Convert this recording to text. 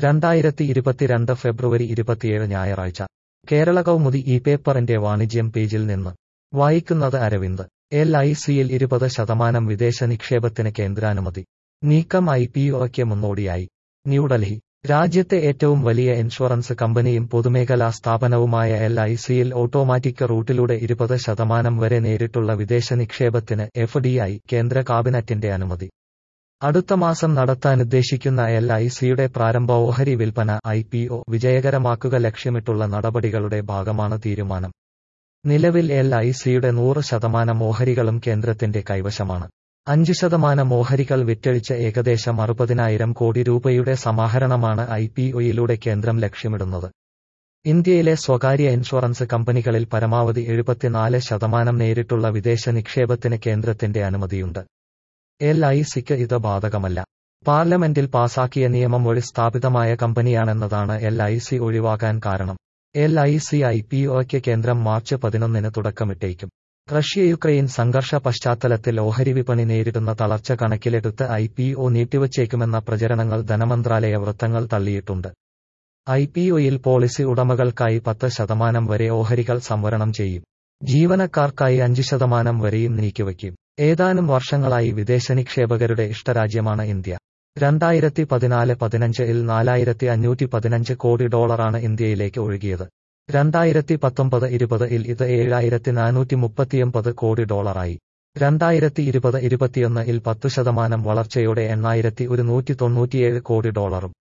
രണ്ടായിരത്തി ഇരുപത്തിരണ്ട് ഫെബ്രുവരി ഇരുപത്തിയേഴ് ഞായറാഴ്ച കേരള കൗമുദി ഈ പേപ്പറിന്റെ വാണിജ്യം പേജിൽ നിന്ന് വായിക്കുന്നത് അരവിന്ദ് എൽ ഐ സിയിൽ ഇരുപത് ശതമാനം വിദേശ നിക്ഷേപത്തിന് കേന്ദ്രാനുമതി നീക്കം ഐ പി ഒയ്ക്ക് മുന്നോടിയായി ന്യൂഡൽഹി രാജ്യത്തെ ഏറ്റവും വലിയ ഇൻഷുറൻസ് കമ്പനിയും പൊതുമേഖലാ സ്ഥാപനവുമായ എൽ ഐ സിയിൽ ഓട്ടോമാറ്റിക് റൂട്ടിലൂടെ ഇരുപത് ശതമാനം വരെ നേരിട്ടുള്ള വിദേശ നിക്ഷേപത്തിന് എഫ് ഡി ഐ കേന്ദ്ര കാബിനറ്റിന്റെ അനുമതി അടുത്ത മാസം നടത്താനുദ്ദേശിക്കുന്ന എൽ ഐ സിയുടെ പ്രാരംഭ ഓഹരി വിൽപ്പന ഐ പി ഒ വിജയകരമാക്കുക ലക്ഷ്യമിട്ടുള്ള നടപടികളുടെ ഭാഗമാണ് തീരുമാനം നിലവിൽ എൽ ഐ സിയുടെ നൂറ് ശതമാനം ഓഹരികളും കേന്ദ്രത്തിന്റെ കൈവശമാണ് അഞ്ച് ശതമാനം ഓഹരികൾ വിറ്റഴിച്ച് ഏകദേശം അറുപതിനായിരം കോടി രൂപയുടെ സമാഹരണമാണ് ഐ പി ഒയിലൂടെ കേന്ദ്രം ലക്ഷ്യമിടുന്നത് ഇന്ത്യയിലെ സ്വകാര്യ ഇൻഷുറൻസ് കമ്പനികളിൽ പരമാവധി എഴുപത്തിനാല് ശതമാനം നേരിട്ടുള്ള വിദേശ നിക്ഷേപത്തിന് കേന്ദ്രത്തിന്റെ അനുമതിയുണ്ട് എൽ ഐ സിക്ക് ഇത് ബാധകമല്ല പാർലമെന്റിൽ പാസാക്കിയ നിയമം വഴി സ്ഥാപിതമായ കമ്പനിയാണെന്നതാണ് എൽ ഐ സി ഒഴിവാക്കാൻ കാരണം L I C I P ഒയ്ക്ക് കേന്ദ്രം മാർച്ച് പതിനൊന്നിന് തുടക്കമിട്ടേക്കും റഷ്യ യുക്രൈൻ സംഘർഷ പശ്ചാത്തലത്തിൽ ഓഹരി വിപണി നേരിടുന്ന തളർച്ച കണക്കിലെടുത്ത് ഐ പി ഒ നീട്ടിവച്ചേക്കുമെന്ന പ്രചരണങ്ങൾ ധനമന്ത്രാലയ വൃത്തങ്ങൾ തള്ളിയിട്ടുണ്ട് ഐ പി ഒയിൽ പോളിസി ഉടമകൾക്കായി പത്ത് ശതമാനം വരെ ഓഹരികൾ സംവരണം ചെയ്യും ജീവനക്കാർക്കായി അഞ്ച് ശതമാനം വരെയും നീക്കിവയ്ക്കും ഏതാനും വർഷങ്ങളായി വിദേശ നിക്ഷേപകരുടെ ഇഷ്ടരാജ്യമാണ് ഇന്ത്യ രണ്ടായിരത്തി പതിനാല് പതിനഞ്ച് ഇൽ നാലായിരത്തി അഞ്ഞൂറ്റി പതിനഞ്ച് കോടി ഡോളറാണ് ഇന്ത്യയിലേക്ക് ഒഴുകിയത് രണ്ടായിരത്തി പത്തൊമ്പത് ഇരുപത് ഇൽ ഇത് ഏഴായിരത്തി നാനൂറ്റി മുപ്പത്തിയൊമ്പത് കോടി ഡോളറായി രണ്ടായിരത്തി ഇരുപത് ഇരുപത്തിയൊന്ന് ഇൽ പത്തു ശതമാനം വളർച്ചയോടെ എണ്ണായിരത്തി ഒരുന്നൂറ്റി തൊണ്ണൂറ്റിയേഴ് കോടി ഡോളറും